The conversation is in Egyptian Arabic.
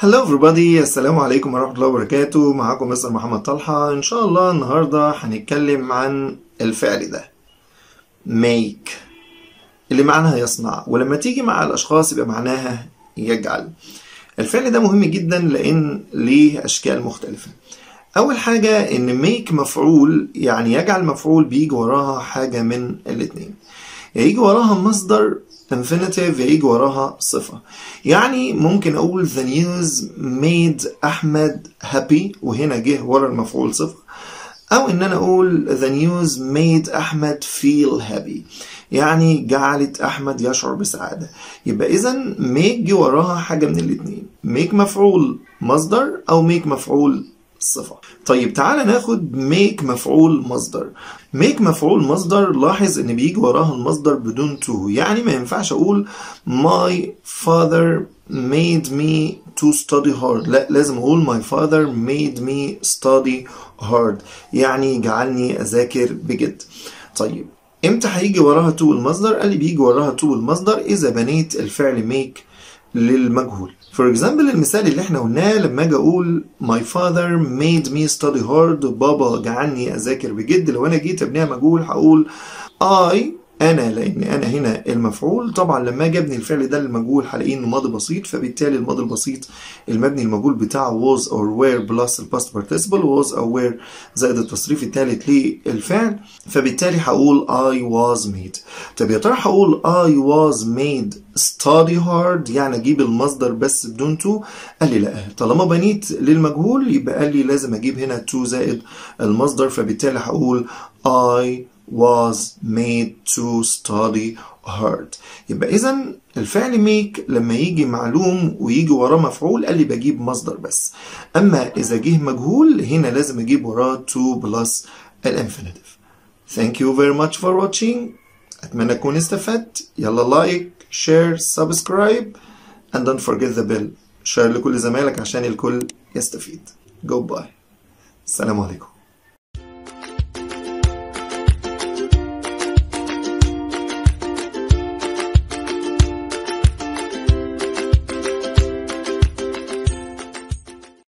Hello everybody السلام عليكم ورحمة الله وبركاته معاكم مستر محمد طلحة إن شاء الله النهاردة هنتكلم عن الفعل ده make اللي معناها يصنع ولما تيجي مع الأشخاص يبقى معناها يجعل الفعل ده مهم جدا لأن ليه أشكال مختلفة أول حاجة إن make مفعول يعني يجعل مفعول بيجي وراها حاجة من الاتنين يا يجي وراها مصدر infinitive يا يجي وراها صفة يعني ممكن أقول the news made أحمد happy وهنا جه ورا المفعول صفة أو إن أنا أقول the news made أحمد feel happy يعني جعلت أحمد يشعر بسعادة يبقى إذا make جه وراها حاجة من الاتنين make مفعول مصدر أو make مفعول صفة طيب تعالى ناخد make مفعول مصدر make مفعول مصدر لاحظ ان بيجي وراها المصدر بدون to يعني ما ينفعش اقول my father made me to study hard لا لازم اقول my father made me study hard يعني جعلني اذاكر بجد طيب امتى هيجي وراها to المصدر قال لي بيجي وراها to المصدر اذا بنيت الفعل make للمجهول For example المثال اللي احنا قلناه لما اجي اقول my father made me study hard بابا جعلني اذاكر بجد لو انا جيت ابنيها مجهول هقول I انا لان انا هنا المفعول طبعا لما اجي ابني الفعل ده للمجهول هلاقيه انه ماضي بسيط فبالتالي الماضي البسيط المبني المجهول بتاعه was or were plus الباست participle was or were زائد التصريف الثالث للفعل فبالتالي هقول I was made طب يا ترى هقول I was made study hard يعني اجيب المصدر بس بدون to قال لي لا طالما بنيت للمجهول يبقى قال لي لازم اجيب هنا to زائد المصدر فبالتالي هقول I was made to study hard يبقى إذا الفعل make لما يجي معلوم ويجي وراه مفعول قال لي بجيب مصدر بس أما إذا جه مجهول هنا لازم أجيب وراه to plus الانفينيتيف Thank you very much for watching أتمنى تكون استفدت يلا لايك شير سبسكرايب and don't forget the bell شير لكل زمايلك عشان الكل يستفيد Goodbye السلام عليكم